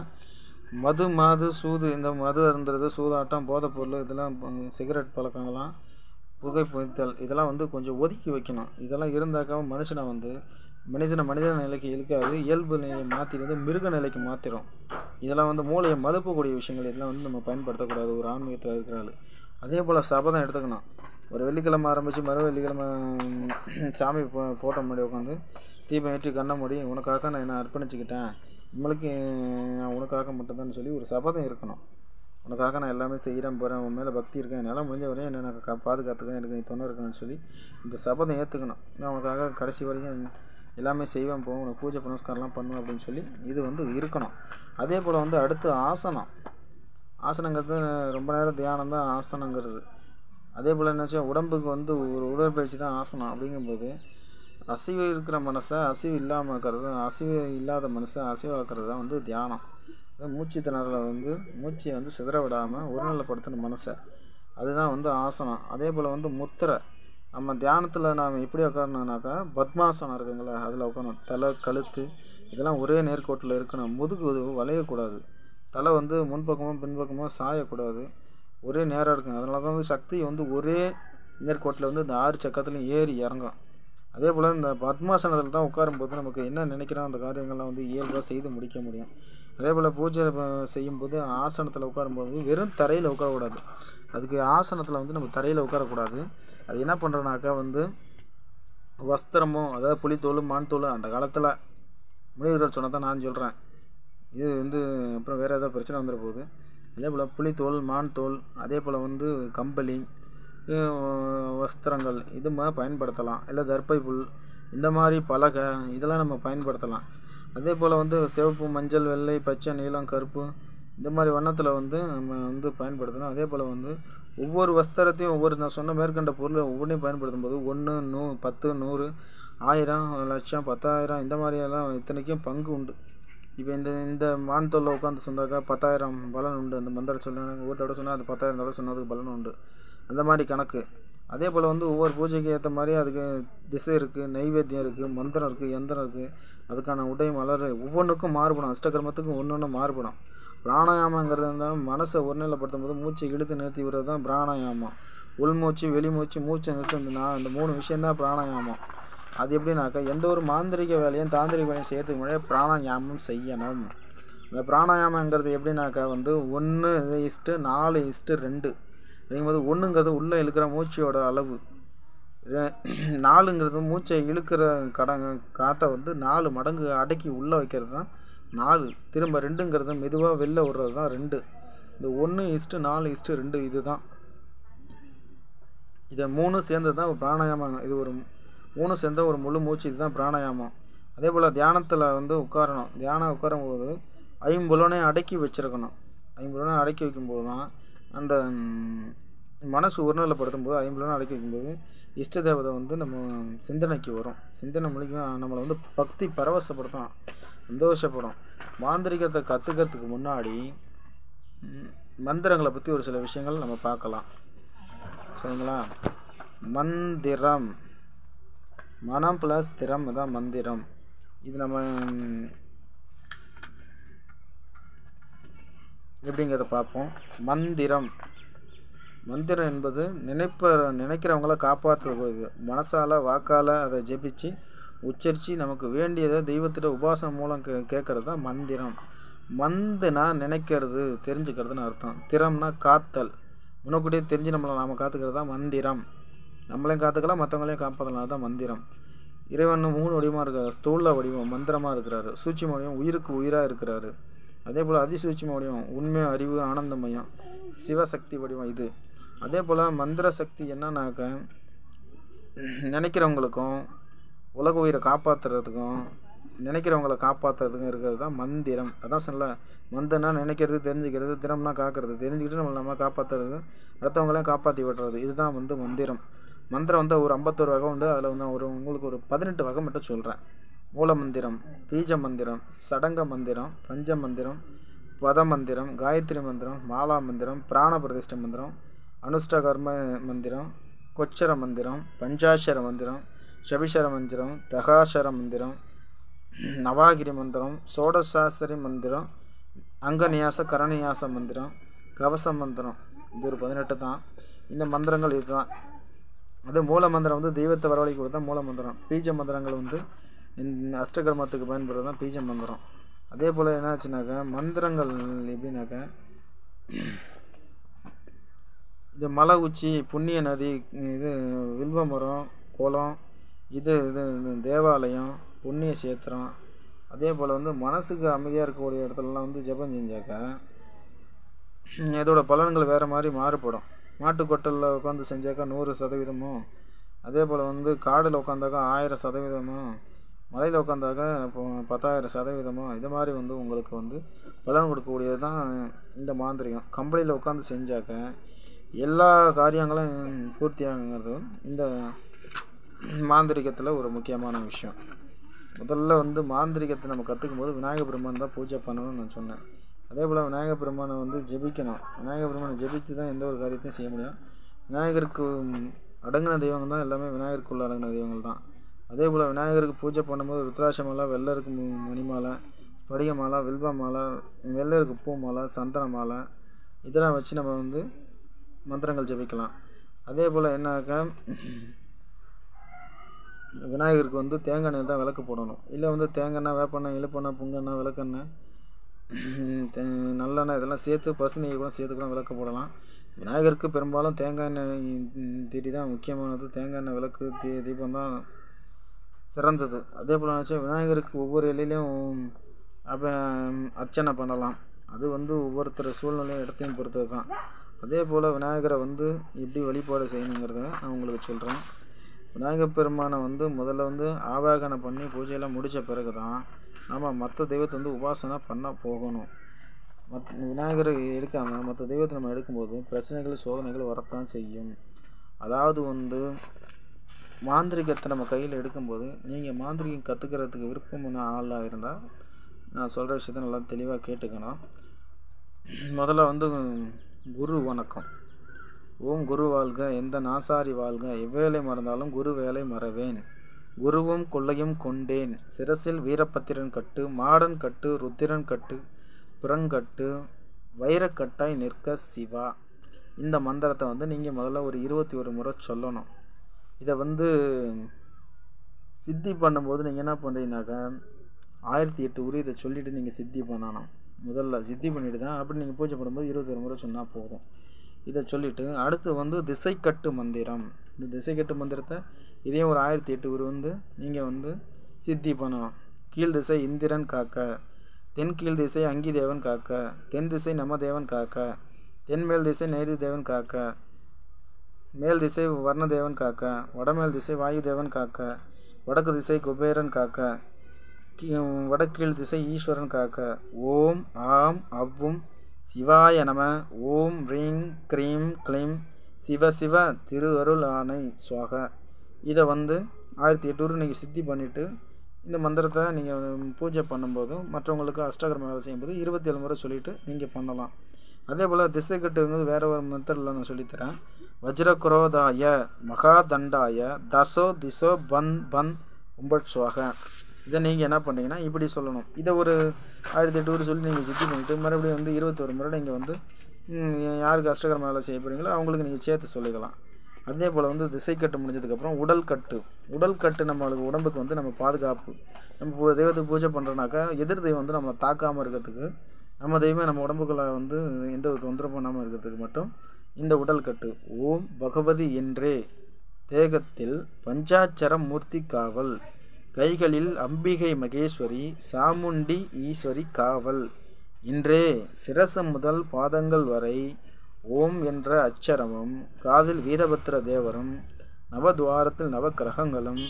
மது மாது சூது இந்த மது அருந்துறது சூதாட்டம் போதைப் பொருள் இதெல்லாம் ப- சிகரெட் பழக்கங்கள்லாம் புகை புகைத்தல் இதெல்லாம் வந்து கொஞ்சம் ஒதுக்கி வைக்கணும் இதெல்லாம் இருந்தாக்கா மனுஷனை வந்து மனிதனை மனித நிலைக்கு இழுக்காது இயல்பு நிலையை மாற்றி வந்து மிருக நிலைக்கு மாற்றிடும் இதெல்லாம் வந்து மூளையை மலுப்பக்கூடிய விஷயங்கள் இதெல்லாம் வந்து நம்ம பயன்படுத்தக்கூடாது ஒரு ஆன்மீகத்தில் இருக்கிற ஆளு அதே போல் சபதம் எடுத்துக்கணும் ஒரு வெள்ளிக்கிழமை ஆரம்பித்து மறு வெள்ளிக்கிழமை ம், சாமி போ போட்ட முன்னாடி உட்காந்து தீபம் ஏற்றி கண்ண மூடி உனக்காக நான் என்ன அர்ப்பணிச்சுக்கிட்டேன் நம்மளுக்கு நான் உனக்காக மட்டும்தான் சொல்லி ஒரு சபதம் இருக்கணும் உனக்காக நான் எல்லாமே செய்கிறேன் போகிறேன் உன் மேலே பக்தி இருக்கேன் என்னால் முடிஞ்ச வரையும் என்ன நான் கா- பாதுகாத்துக்கேன் எனக்கு நீ துணை இருக்கணும்னு சொல்லி இந்த சபதம் ஏற்றுக்கணும் நான் உனக்காக கடைசி வரைக்கும் எல்லாமே செய்வேன் போவேன் உனக்கு பூஜை புனஸ்காரம்லாம் பண்ணுவேன் அப்படின்னு சொல்லி இது வந்து இருக்கணும் அதே போல் வந்து அடுத்து ஆசனம் ஆசனங்கிறது ரொம்ப நேரம் தியானம் தான் ஆசனங்கிறது அதே போல் என்னாச்சு உடம்புக்கு வந்து ஒரு உடற்பயிற்சி தான் ஆசனம் அப்படிங்கும்போது அசைவு இருக்கிற மனசை அசைவு இல்லாமல் இருக்கிறது அசைவு இல்லாத மனசை அசைவாக்குறது தான் வந்து தியானம் அதாவது மூச்சு திணறலை வந்து மூச்சை வந்து சிதற விடாமல் ஒருநிலைப்படுத்தின மனசை அதுதான் வந்து ஆசனம் அதே போல் வந்து முத்திரை நம்ம தியானத்தில் நாம் எப்படி உட்காரணுனாக்கா பத்மாசனம் இருக்குங்களா அதில் உட்காரணும் தலை கழுத்து இதெல்லாம் ஒரே நேர்கோட்டில் இருக்கணும் முதுகு இது வளையக்கூடாது தலை வந்து முன்பக்கமும் பின்பக்கமும் சாயக்கூடாது ஒரே நேராக இருக்கும் அதனால தான் வந்து சக்தி வந்து ஒரே நேர்கோட்டில் வந்து இந்த ஆறு சக்கரத்துலையும் ஏறி இறங்கும் அதே போல் இந்த பத்மாசனத்தில் தான் உட்காரும்போது நமக்கு என்ன நினைக்கிறோம் அந்த காரியங்கள்லாம் வந்து இயல்பாக செய்து முடிக்க முடியும் அதே போல் பூஜை ப- செய்யும்போது ஆசனத்தில் உட்காரும்போது வெறும் தரையில் உட்காரக்கூடாது அதுக்கு ஆசனத்தில் வந்து நம்ம தரையில் உட்காரக்கூடாது அது என்ன பண்ணுறோன்னாக்கா வந்து வஸ்திரமோ அதாவது புலித்தோல் மான் தோல் அந்த காலத்தில் முனிவர்கள் சொன்னதான் நான் சொல்கிறேன் இது வந்து அப்புறம் வேறு ஏதாவது பிரச்சனை வந்துட போகுது அதே போல் புலித்தோல் மான் தோல் அதே போல் வந்து கம்பளி அஹ் வஸ்திரங்கள் இது மாதிரி பயன்படுத்தலாம் இல்லை தர்பை புல் இந்த மாதிரி பலகை இதெல்லாம் நம்ம பயன்படுத்தலாம் அதே போல் வந்து சிவப்பு மஞ்சள் வெள்ளை பச்சை நீலம் கருப்பு இந்த மாதிரி வண்ணத்தில் வந்து நம்ம வந்து பயன்படுத்தணும் அதே போல் வந்து ஒவ்வொரு வஸ்திரத்தையும் ஒவ்வொரு நான் சொன்ன மேற்கண்ட பொருளை ஒவ்வொன்றையும் பயன்படுத்தும் போது ஒன்று நூ பத்து நூறு ஆயிரம் லட்சம் பத்தாயிரம் இந்த மாதிரியெல்லாம் இத்தனைக்கும் பங்கு உண்டு இப்போ இந்த இந்த மான் தொல்லை உட்காந்து சொன்னாக்கா பத்தாயிரம் பலன் உண்டு அந்த மந்திரம் சொன்னாங்க ஒரு தடவை சொன்னால் அது பத்தாயிரம் தடவை சொன்னதுக்கு பலன் உண்டு அந்த மாதிரி கணக்கு அதே போல் வந்து ஒவ்வொரு பூஜைக்கு ஏற்ற மாதிரி அதுக்கு திசை இருக்குது நைவேத்தியம் இருக்குது மந்திரம் இருக்குது யந்திரம் இருக்குது அதுக்கான உடை மலர் ஒவ்வொன்றுக்கும் மாறுபடும் அஷ்டகர்மத்துக்கும் ஒன்று ஒன்று மாறுபடும் பிராணாயாமங்கிறது இருந்தால் மனசை ஒருநிலைப்படுத்தும் போது மூச்சை இழுத்து நிறுத்தி விடுறது தான் பிராணாயாமம் உள்மூச்சு வெளிமூச்சு மூச்சை நிறுத்தி இந்த நான் இந்த மூணு விஷயந்தான் பிராணாயாமம் அது எப்படின்னாக்கா எந்த ஒரு மாந்திரிக வேலையும் தாந்திரிக வேலையும் செய்யறதுக்கு முன்னாடியே பிராணாயாமம் செய்யணும் இந்த பிராணாயாமங்கிறது எப்படின்னாக்கா வந்து ஒன்று இஸ்ட்டு நாலு இஸ்ட்டு ரெண்டு அப்படிங்கும்போது ஒன்றுங்கிறது உள்ளே இழுக்கிற மூச்சையோட அளவு ரெ- நாலுங்கிறது மூச்சை இழுக்கிற கடங்க காற்றை வந்து நாலு மடங்கு அடக்கி உள்ளே வைக்கிறது தான் நாலு திரும்ப ரெண்டுங்கிறது மெதுவாக வெளில விடுறது தான் ரெண்டு இந்த ஒன்று இஸ்ட்டு நாலு இஸ்ட்டு ரெண்டு இது தான் இதை மூணு சேர்ந்து தான் பிராணாயாமம் இது ஒரு மூணு சேர்ந்த ஒரு முழு மூச்சு இதுதான் பிராணாயாமம் அதே போல் தியானத்தில் வந்து உட்காரணும் தியானம் உட்காரும் போது ஐம்புலனையும் அடக்கி வச்சிருக்கணும் ஐம்புலனையும் அடக்கி வைக்கும்போது தான் அந்த ம், மனசு ஒருநிலைப்படுத்தும் போது ஐம்புலனை அடக்கி வைக்கும்போது இஷ்ட தேவதை வந்து நம்ம சிந்தனைக்கு வரும் சிந்தனை மூலியம் நம்மளை வந்து பக்தி பரவசப்படுத்தும் சந்தோஷப்படும் மாந்திரிகத்தை கற்றுக்கிறதுக்கு முன்னாடி ம், மந்திரங்களை பற்றி ஒரு சில விஷயங்கள் நம்ம பார்க்கலாம் சரிங்களா மந்திரம் மனம் ப்ளஸ் திறம் தான் மந்திரம் இது நம்ம ம், எப்படிங்கிறத பார்ப்போம் மந்திரம் மந்திரம் என்பது நினைப்ப நினைக்கிறவங்கள காப்பாற்றுறது மனசால் வாக்கால் அதை ஜெபிச்சு உச்சரித்து நமக்கு வேண்டியதை தெய்வத்திட்ட உபாசனை மூலம் கே கேட்குறது தான் மந்திரம் மந்துனா நினைக்கிறது தெரிஞ்சுக்கிறதுன்னு அர்த்தம் திறம்னா காத்தல் முன்னக்கூட்டியே தெரிஞ்சு நம்மளை நாம் காத்துக்கிறது தான் மந்திரம் நம்மளையும் காத்துக்கலாம் மற்றவங்களையும் காப்பாற்றலாம் தான் மந்திரம் இறைவன் மூணு வடிவமாக இருக்கார் ஸ்தூல வடிவம் மந்திரமாக இருக்கிறாரு சூட்சும வடிவம் உயிருக்கு உயிராக இருக்கிறாரு அதே போல் அதிசூட்சும வடிவம் உண்மை அறிவு ஆனந்தமயம் சிவசக்தி வடிவம் இது அதே போல் மந்திர சக்தி என்னன்னாக்க நினைக்கிறவங்களுக்கும் உலக உயிரை காப்பாற்றுறதுக்கும் நினைக்கிறவங்கள காப்பாற்றுறதுக்கும் இருக்கிறது தான் மந்திரம் அதான் சொல்ல மந்தனா நினைக்கிறது தெரிஞ்சுக்கிறது திறம்னா காக்கிறது தெரிஞ்சுக்கிட்டு நம்மளை நம்ம காப்பாற்றுறது அடுத்தவங்களையும் காப்பாற்றி விடுறது இதுதான் வந்து மந்திரம் மந்திரம் வந்து ஒரு ஐம்பத்தோரு வகை உண்டு அதில் வந்து ஒரு உங்களுக்கு ஒரு பதினெட்டு வகை மட்டும் சொல்கிறேன் மூல மந்திரம் பீஜ மந்திரம் சடங்க மந்திரம் பஞ்ச மந்திரம் பத மந்திரம் காயத்ரி மந்திரம் மாலா மந்திரம் பிராண பிரதிஷ்ட மந்திரம் அனுஷ்டகர்ம மந்திரம் கொச்சர மந்திரம் பஞ்சாட்சர மந்திரம் சபிஷர மந்திரம் தகாசர மந்திரம் நவாகிரி மந்திரம் சோடசாஸ்திரி மந்திரம் அங்கநியாச கரநியாச மந்திரம் கவச மந்திரம் இது ஒரு பதினெட்டு தான் இந்த மந்திரங்கள் இதுதான் அது மூல மந்திரம் வந்து தெய்வத்தை வரவழைக்க கொடுத்தா மூல மந்திரம் பீஜ மந்திரங்கள் வந்து இந்த அஷ்டகர்மத்துக்கு பயன்படுறது தான் பீஜ மந்திரம் அதே போல் என்னாச்சுனாக்கா மந்திரங்கள் எப்படின்னாக்கா இது மலை உச்சி புண்ணிய நதி இது வில்வ மரம் குளம் இது இது இது தேவாலயம் புண்ணிய சேத்திரம் அதே போல் வந்து மனசுக்கு அமைதியாக இருக்கக்கூடிய இடத்துலலாம் வந்து ஜெபம் செஞ்சாக்கா இதோட பலன்கள் வேறு மாதிரி மாறுபடும் மாட்டுக்கொட்டலில் உட்காந்து செஞ்சாக்கா நூறு சதவீதமும் அதே போல் வந்து காடில் உட்காந்தாக்கா ஆயிரம் சதவீதமும் மலையில் உட்காந்தாக்கா இப்போ பத்தாயிரம் சதவீதமும் இது மாதிரி வந்து உங்களுக்கு வந்து பலன் கொடுக்கக்கூடியது தான் இந்த மாந்திரிகம் கம்பளியில் உட்காந்து செஞ்சாக்க எல்லா காரியங்களும் பூர்த்தியாகுங்கிறது இந்த மாந்திரிகத்தில் ஒரு முக்கியமான விஷயம் முதல்ல வந்து மாந்திரிகத்தை நம்ம கற்றுக்கும் போது விநாயக பெருமான் தான் பூஜை பண்ணணும்னு நான் சொன்னேன் அதே போல் விநாயக பெருமானை வந்து ஜெபிக்கணும் விநாயக பெருமானை ஜெபித்து தான் எந்த ஒரு காரியத்தையும் செய்ய முடியும் விநாயகருக்கு அடங்கின தெய்வங்கள் தான் எல்லாமே விநாயகருக்குள்ள அடங்கின தெய்வங்கள் தான் அதே போல் விநாயகருக்கு பூஜை பண்ணும்போது ருத்ராட்ச மாலை வெள்ளருக்கு மு- மணி மாலை படிக மாலை வில்வ மாலை வெள்ளருக்கு பூ மாலை சந்தன மாலை இதெல்லாம் வச்சு நம்ம வந்து மந்திரங்கள் ஜெபிக்கலாம் அதே போல் என்னாக்கா விநாயகருக்கு வந்து தேங்காய் எண்ணெய் தான் விளக்கு போடணும் இல்லை வந்து தேங்காய் வேப்பெண்ணெய் இழுப்பெண்ணெய் புங்கெண்ணெய் விளக்கெண்ணெய் தே- நல்லெண்ணெய் இதெல்லாம் சேர்த்து பசு நெய் கூட சேர்த்து கூட விளக்கு போடலாம் விநாயகருக்கு பெரும்பாலும் தேங்காய் எண்ணெய் திரி தான் முக்கியமானது தேங்காய் எண்ணெய் விளக்கு தீ தீபம் தான் சிறந்தது அதே போல் நினச்சா விநாயகருக்கு ஒவ்வொரு இலையிலையும் அப்போ அர்ச்சனை பண்ணலாம் அது வந்து ஒவ்வொருத்தர் சூழ்நிலையும் இடத்தையும் பொறுத்தது தான் அதே போல் விநாயகரை வந்து எப்படி வழிபாடு செய்யணுங்கிறத நான் உங்களுக்கு சொல்கிறேன் விநாயகர் பெருமானை வந்து முதல்ல வந்து ஆவாகனை பண்ணி பூஜையெல்லாம் முடித்த பிறகு தான் நம்ம மற்ற தெய்வத்தை வந்து உபாசனை பண்ண போகணும் மத் விநாயகரை எடுக்காமல் மற்ற தெய்வத்தை நம்ம எடுக்கும்போது பிரச்சனைகள் சோதனைகள் வரத்தான் செய்யும் அதாவது வந்து மாந்திரிகத்தை நம்ம கையில் எடுக்கும்போது நீங்கள் மாந்திரிகம் கற்றுக்கிறதுக்கு விருப்பமான ஆளாக இருந்தால் நான் சொல்கிற விஷயத்த நல்லா தெளிவாக கேட்டுக்கணும் முதல்ல வந்து குரு வணக்கம் ஓம் குரு வாழ்க எந்த நாசாரி வாழ்க எவ்வேளை மறந்தாலும் குரு வேலை மறவேன் குருவும் கொள்ளையும் கொண்டேன் சிரசில் வீரபத்திரன் கட்டு மாடன் கட்டு ருத்திரன் கட்டு பிறங்கட்டு வைரக்கட்டாய் நிற்க சிவா இந்த மந்திரத்தை வந்து நீங்கள் முதல்ல ஒரு இருபத்தி ஒரு முறை சொல்லணும் இதை வந்து சித்தி பண்ணும்போது நீங்கள் என்ன பண்ணுறீங்கனாக்கா ஆயிரத்தி எட்டு உரி இதை சொல்லிவிட்டு நீங்கள் சித்தி பண்ணணும் முதல்ல சித்தி பண்ணிட்டு தான் அப்படி நீங்கள் பூஜை பண்ணும்போது இருபத்தொரு முறை சொன்னால் போதும் இதை சொல்லிவிட்டு அடுத்து வந்து திசைக்கட்டு மந்திரம் இந்த திசைக்கட்டு மந்திரத்தை இதையும் ஒரு ஆயிரத்தி எட்டு உரு வந்து நீங்கள் வந்து சித்தி பண்ணணும் கீழ் திசை இந்திரன் காக்க தென் கீழ் திசை அங்கி தேவன் காக்க தென் திசை நமதேவன் காக்க தென்மேல் திசை நெய்தி தேவன் காக்க மேல் திசை வர்ணதேவன் காக்க வடமேல் திசை வாயு தேவன் காக்க வடக்கு திசை குபேரன் காக்க கீ- வடக்கீழ் திசை ஈஸ்வரன் காக்க ஓம் ஆம் அவ்வும் சிவாய நம ஓம் ரீம் க்ரீம் க்ளீம் சிவ சிவ திரு அருள் ஆணை சுவாக இதை வந்து ஆயிரத்தி எட்நூறு நீங்கள் சித்தி பண்ணிவிட்டு இந்த மந்திரத்தை நீங்கள் பூஜை பண்ணும்போது மற்றவங்களுக்கு அஷ்டகர்ம வேலை செய்யும்போது இருபத்தி ஏழு முறை சொல்லிவிட்டு நீங்கள் பண்ணலாம் அதே போல் திசை கட்டுங்கிறது வேற ஒரு மெத்தடில் நான் சொல்லித்தரேன் வஜ்ரகுரோதாய மகாதண்டாய தசோ திசோ பன் பன் உம்பட் சுவாக இதை நீங்கள் என்ன பண்ணீங்கன்னா இப்படி சொல்லணும் இதை ஒரு ஆயிரத்தி எட்டு சொல்லி நீங்கள் சித்தி பண்ணிவிட்டு மறுபடியும் வந்து இருபத்தொரு முறை நீங்கள் வந்து ம், யாருக்கு அஷ்டகர்ம வேலை செய்ய போகிறீங்களோ அவங்களுக்கு நீங்கள் சேர்த்து சொல்லிக்கலாம் அதே போல் வந்து திசைக்கட்டு முடிஞ்சதுக்கப்புறம் உடல் கட்டு உடல் கட்டு நம்மளுக்கு உடம்புக்கு வந்து நம்ம பாதுகாப்பு நம்ம இப்போ தெய்வத்துக்கு பூஜை பண்ணுறோன்னாக்கா எதிர் தெய்வம் வந்து நம்ம தாக்காமல் இருக்கிறதுக்கு நம்ம தெய்வம் நம்ம உடம்புக்குள்ள வந்து எந்த ஒரு தொந்தரவு பண்ணாமல் இருக்கிறதுக்கு மட்டும் இந்த உடல் கட்டு ஓம் பகவதி என்றே தேகத்தில் பஞ்சாட்சர மூர்த்தி காவல் கைகளில் அம்பிகை மகேஸ்வரி சாமுண்டி ஈஸ்வரி காவல் இன்றே சிரசம் முதல் பாதங்கள் வரை ஓம் என்ற அச்சரமும் காதில் வீரபத்திர தேவரும் நவதுவாரத்தில் நவக்கிரகங்களும்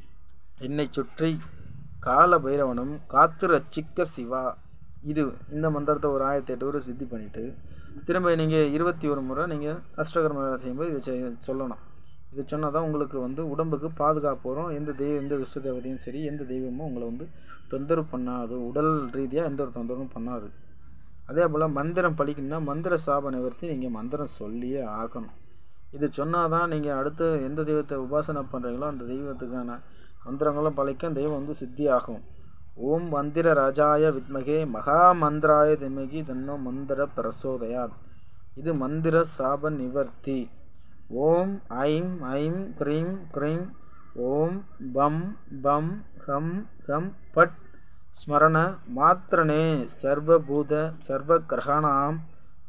என்னை சுற்றி கால பைரவனும் காத்து ரட்சிக்க சிவா இது இந்த மந்திரத்தை ஒரு ஆயிரத்தி எட்டு முறை சித்தி பண்ணிவிட்டு திரும்ப நீங்கள் இருபத்தி ஒரு முறை நீங்கள் அஷ்டகர்ம வேலை செய்யும்போது இதை செய் சொல்லணும் இது சொன்னால் தான் உங்களுக்கு வந்து உடம்புக்கு பாதுகாப்பு வரும் எந்த தெய்வம் எந்த விஷ்ணு தேவதையும் சரி எந்த தெய்வமும் உங்களை வந்து தொந்தரவு பண்ணாது உடல் ரீதியாக எந்த ஒரு தொந்தரவும் பண்ணாது அதே போல் மந்திரம் பழிக்கணும்னா மந்திர சாப நிவர்த்தி நீங்கள் மந்திரம் சொல்லியே ஆகணும் இது சொன்னால் தான் நீங்கள் அடுத்து எந்த தெய்வத்தை உபாசனை பண்ணுறீங்களோ அந்த தெய்வத்துக்கான மந்திரங்களும் பழிக்கும் தெய்வம் வந்து சித்தி ஆகும் ஓம் மந்திர ராஜாய வித்மகே மகா மந்திராய திமகி தன்னோ மந்திர பிரசோதயாத் இது மந்திர சாப நிவர்த்தி ஓம் ஐம் ஐம் க்ரீம் க்ரீம் ஓம் பம் பம் ஹம் ஹம் பட் ஸ்மரண மாத்திரனே சர்வபூத சர்வ கிரகணாம்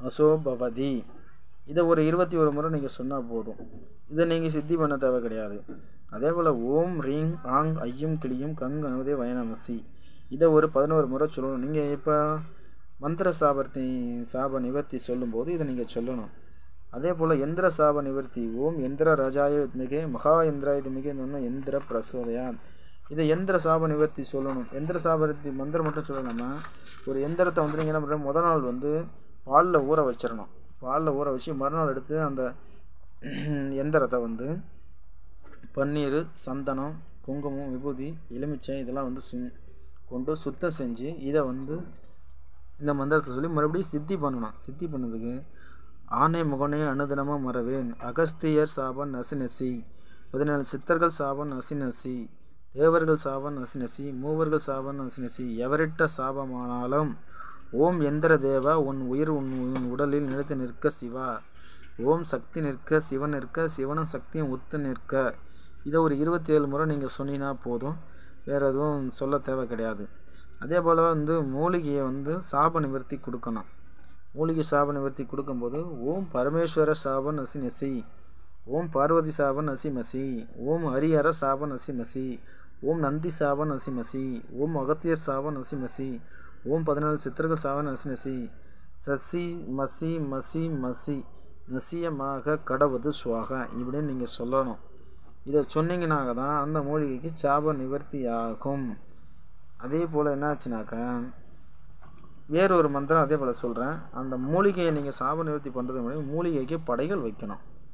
அசோபவதி இதை ஒரு இருபத்தி ஒரு முறை நீங்கள் சொன்னால் போதும் இதை நீங்கள் சித்தி பண்ண தேவை கிடையாது அதே போல் ஓம் ரீங் ஆங் ஐயும் கிளியும் கங் அனுதே வயனமசி இதை ஒரு பதினோரு முறை சொல்லணும் நீங்கள் இப்போ மந்திர சாபத்தை சாப நிவர்த்தி சொல்லும்போது இதை நீங்கள் சொல்லணும் அதே போல் எந்திர சாப நிவர்த்தி ஓம் எந்திர ராஜாய வித்மிகே மகா இந்திராய திமிகே எந்திர பிரசோதயான் இதை எந்திர சாப நிவர்த்தி சொல்லணும் எந்திர சாபத்தி மந்திரம் மட்டும் சொல்லலாமா ஒரு எந்திரத்தை வந்து நீங்கள் என்ன பண்ணுற முத நாள் வந்து பாலில் ஊற வச்சிடணும் பாலில் ஊற வச்சு மறுநாள் எடுத்து அந்த எந்திரத்தை வந்து பன்னீர் சந்தனம் குங்குமம் விபூதி எலுமிச்சை இதெல்லாம் வந்து சு கொண்டு சுத்தம் செஞ்சு இதை வந்து இந்த மந்திரத்தை சொல்லி மறுபடியும் சித்தி பண்ணணும் சித்தி பண்ணதுக்கு ஆனை முகனே அனுதினமாக மறவேன் அகஸ்தியர் சாபன் நசி நசி பதினேழு சித்தர்கள் சாபன் நசி நசி தேவர்கள் சாபன் நசி நசி மூவர்கள் சாபன் நசி நசி எவரிட்ட சாபமானாலும் ஓம் எந்திர தேவா உன் உயிர் உன் உன் உடலில் நிலைத்து நிற்க சிவா ஓம் சக்தி நிற்க சிவன் நிற்க சிவனும் சக்தியும் ஒத்து நிற்க இதை ஒரு இருபத்தி ஏழு முறை நீங்கள் சொன்னீங்கன்னா போதும் வேறு எதுவும் சொல்ல தேவை கிடையாது அதே போல் வந்து மூலிகையை வந்து சாப நிவர்த்தி கொடுக்கணும் மூலிகை சாப நிவர்த்தி கொடுக்கும்போது ஓம் பரமேஸ்வர சாப நசி நசி ஓம் பார்வதி சாப நசி மசி ஓம் ஹரிஹர சாப நசி மசி ஓம் நந்தி சாப நசி மசி ஓம் அகத்தியர் சாப நசி மசி ஓம் பதினாலு சித்தர்கள் சாப நசி நசி சசி மசி மசி மசி நசியமாக கடவுது சுவாகா இப்படின்னு நீங்கள் சொல்லணும் இதை சொன்னீங்கன்னாக்க தான் அந்த மூலிகைக்கு சாப நிவர்த்தி ஆகும் அதே போல் என்னாச்சுனாக்கா வேறொரு மந்திரம் அதே போல் சொல்கிறேன் அந்த மூலிகையை நீங்கள் சாப நிவர்த்தி பண்ணுறது முன்னாடி மூலிகைக்கு படைகள் வைக்கணும்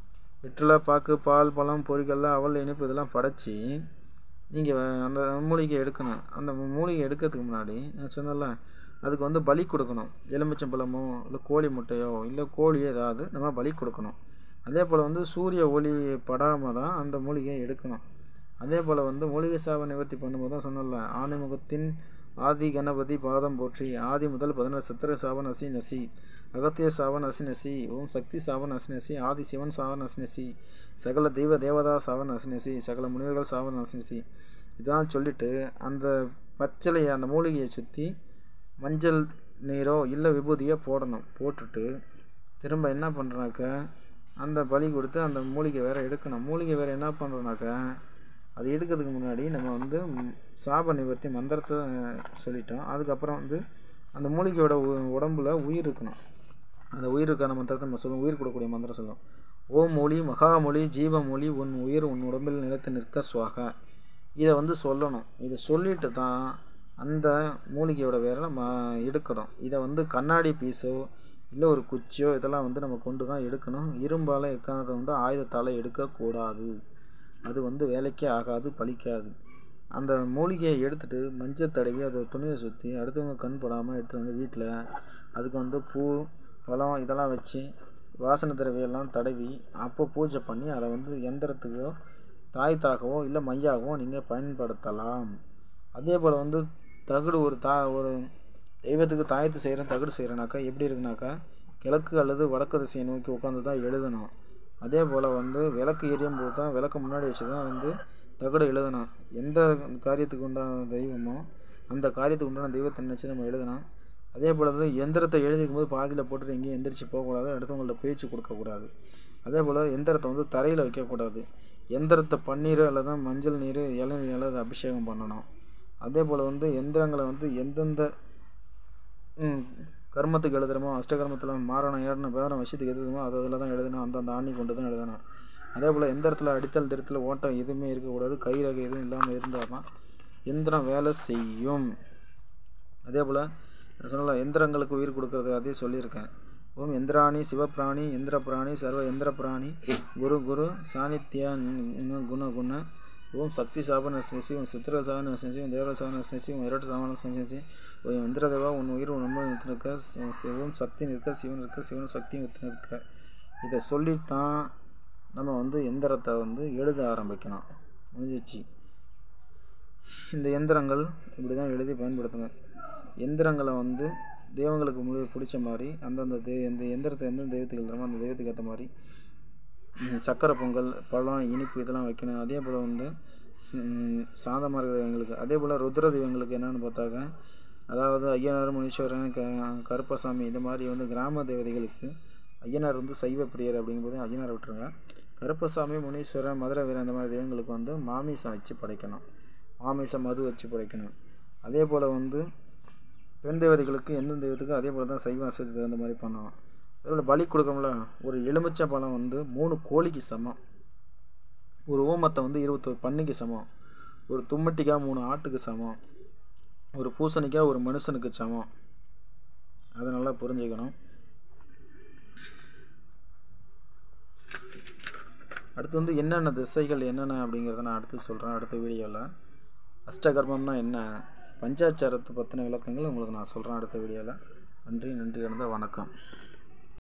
வெற்றிலை பாக்கு பால் பழம் பொரிகல்ல அவல் இனிப்பு இதெல்லாம் படைச்சி நீங்கள் அந்த மூலிகை எடுக்கணும் அந்த மூலிகை எடுக்கிறதுக்கு முன்னாடி நான் சொன்னல அதுக்கு வந்து பலி கொடுக்கணும் எலுமிச்சம்பழமோ இல்லை கோழி முட்டையோ இல்லை கோழியோ ஏதாவது நம்ம பலி கொடுக்கணும் அதே போல் வந்து சூரிய ஒளி படாமல் தான் அந்த மூலிகையை எடுக்கணும் அதே போல் வந்து மூலிகை சாப நிவர்த்தி பண்ணும்போது தான் சொன்னல ஆணிமுகத்தின் ஆதி கணபதி பாதம் போற்றி ஆதி முதல் பதினாறு சித்திர சாப நசி நசி அகத்திய சாப நசி நசி ஓம் சக்தி சாப நசி நசி ஆதி சிவன் சாப நசி நசி சகல தெய்வ தேவதா சாப நசி நசி சகல முனிவர்கள் சாப நசி நசி இதான் சொல்லிட்டு அந்த பச்சளையை அந்த மூலிகையை சுற்றி மஞ்சள் நீரோ இல்லை விபூதியோ போடணும் போட்டுட்டு திரும்ப என்ன பண்ணுறாக்க அந்த பலி கொடுத்து அந்த மூலிகை வேறு எடுக்கணும் மூலிகை வேறு என்ன பண்ணுறோனாக்கா அது எடுக்கிறதுக்கு முன்னாடி நம்ம வந்து ம், சாப நிவர்த்தி மந்திரத்தை அஹ், சொல்லிட்டோம் அதுக்கப்புறம் வந்து அந்த மூலிகையோட உ- உடம்புல உயிர் இருக்கணும் அந்த உயிருக்கான மந்திரத்தை நம்ம சொல்லுவோம் உயிர் கொடுக்கக்கூடிய மந்திரம் சொல்லுவோம் ஓம் மொழி மகாமொழி ஜீவமொழி உன் உயிர் உன் உடம்பில் நிலைத்து நிற்க சுவாக இதை வந்து சொல்லணும் இதை சொல்லிட்டு தான் அந்த மூலிகையோட வேரை நம்ம எடுக்கிறோம் இதை வந்து கண்ணாடி பீஸோ இல்லை ஒரு குச்சியோ இதெல்லாம் வந்து நம்ம கொண்டு தான் எடுக்கணும் இரும்பால் எக்காரணத்தை வந்து ஆயுதத்தால் எடுக்கக்கூடாது அது வந்து வேலைக்கே ஆகாது பலிக்காது அந்த மூலிகையை எடுத்துட்டு மஞ்சள் தடவி அதை துணியை சுற்றி அடுத்தவங்க கண் படாமல் எடுத்துட்டு வந்து வீட்டில் அதுக்கு வந்து பூ பழம் இதெல்லாம் வச்சு வாசனை திரவியெல்லாம் தடவி அப்போ பூஜை பண்ணி அதை வந்து எந்திரத்துக்கோ தாயத்தாகவோ இல்லை மையாகவோ நீங்கள் பயன்படுத்தலாம் அதே போல் வந்து தகடு ஒரு தா ஒரு தெய்வத்துக்கு தாயத்து செய்கிறேன் தகடு செய்கிறேனாக்கா எப்படி இருக்குனாக்கா கிழக்கு அல்லது வடக்கு திசையை நோக்கி உட்காந்து தான் எழுதணும் அதே போல் வந்து விளக்கு எரியும் போது தான் விளக்கு முன்னாடி வச்சு தான் வந்து தகடு எழுதணும் எந்த காரியத்துக்கு உண்டான தெய்வமோ அந்த காரியத்துக்கு உண்டான தெய்வத்தை நினச்சி நம்ம எழுதணும் அதே போல் வந்து எந்திரத்தை எழுதிக்கும் போது பாதியில் போட்டுட்டு எங்கேயும் எந்திரிச்சு போகக்கூடாது அடுத்தவங்கள்ட்ட பேச்சு கொடுக்கக்கூடாது அதே போல் எந்திரத்தை வந்து தரையில் வைக்கக்கூடாது எந்திரத்தை பன்னீர் அல்லது மஞ்சள் நீர் இளநீர் அல்லது அபிஷேகம் பண்ணணும் அதே போல் வந்து எந்திரங்களை வந்து எந்தெந்த ம், கர்மத்துக்கு எழுதுகிறோமோ அஷ்டகர்மத்தில் மாறணும் ஏறணும் பேரணும் விஷயத்துக்கு எதுவுமோ அது அதில் தான் எழுதணும் அந்தந்த ஆணி கொண்டு தான் எழுதணும் அதே போல் எந்த இடத்துல அடித்தல் திருத்தல் ஓட்டம் எதுவுமே இருக்கக்கூடாது கை ரகை எதுவும் இல்லாமல் இருந்தால் தான் எந்திரம் வேலை செய்யும் அதே போல் நான் சொன்னல எந்திரங்களுக்கு உயிர் கொடுக்கறது அதே சொல்லியிருக்கேன் ஓம் எந்திராணி சிவபிராணி எந்திர பிராணி சர்வ எந்திர பிராணி குரு குரு சாநித்யா ந- குண குண ஓம் சக்தி சாபன ஸ்னேசி ஓம் சித்திர சாபன ஸ்னேசி ஓம் தேவர சாபன ஸ்னேசி ஓம் இரட்டு சாபன ஸ்னேசி ஓம் இந்திரதேவா உன் உயிர் உன் உண்மை நிறுத்தி நிற்க சி- சி- ஓம் சக்தி நிற்க சிவன் இருக்க சிவன் சக்தி நிறுத்தி நிற்க இதை சொல்லித்தான் நம்ம வந்து எந்திரத்தை வந்து எழுத ஆரம்பிக்கணும் முடிஞ்சிச்சு இந்த எந்திரங்கள் இப்படி தான் எழுதி பயன்படுத்தணும் எந்திரங்களை வந்து தெய்வங்களுக்கு முழு பிடிச்ச மாதிரி அந்தந்த தெய் இந்த எந்திரத்தை எந்தெந்த தெய்வத்துக்கு எழுதுறோமோ அந்த தெய்வத்துக்கு ஏற்ற மாதிரி ம், சக்கரை பொங்கல் பழம் இனிப்பு இதெல்லாம் வைக்கணும் அதே போல் வந்து சி- ம், சாந்தமாக இருக்கிற தெய்வங்களுக்கு அதே போல் ருத்ர தெய்வங்களுக்கு என்னென்னு பார்த்தாக்க அதாவது ஐயனார் முனீஸ்வரன் க கருப்பசாமி இந்த மாதிரி வந்து கிராம தேவதைகளுக்கு ஐயனார் வந்து சைவ பிரியர் அப்படிங்கும்போது ஐயனாரை விட்டுருங்க கருப்பசாமி முனீஸ்வரன் மதுரை வீரன் அந்த மாதிரி தெய்வங்களுக்கு வந்து மாமிசம் வச்சு படைக்கணும் மாமிசம் மது வச்சு படைக்கணும் அதே போல் வந்து பெண் தேவதைகளுக்கு எந்த தெய்வத்துக்கு அதே போல் தான் சைவ அசத்துக்கு தகுந்த மாதிரி பண்ணணும் அதே போல் பலி கொடுக்கணும்ல ஒரு எலுமிச்சை பழம் வந்து மூணு கோழிக்கு சமம் ஒரு ஓமத்தை வந்து இருபத்தொரு பன்னிக்கு சமம் ஒரு தும்மட்டிக்காய் மூணு ஆட்டுக்கு சமம் ஒரு பூசணிக்காய் ஒரு மனுஷனுக்கு சமம் அதை நல்லா புரிஞ்சுக்கணும் அடுத்து வந்து என்னென்ன திசைகள் என்னென்ன அப்படிங்கிறத நான் அடுத்து சொல்கிறேன் அடுத்த வீடியோவில் அஷ்டகர்மம்னா என்ன பஞ்சாச்சாரத்தை பற்றின விளக்கங்கள் உங்களுக்கு நான் சொல்கிறேன் அடுத்த வீடியோவில் நன்றி நன்றி கடந்த வணக்கம்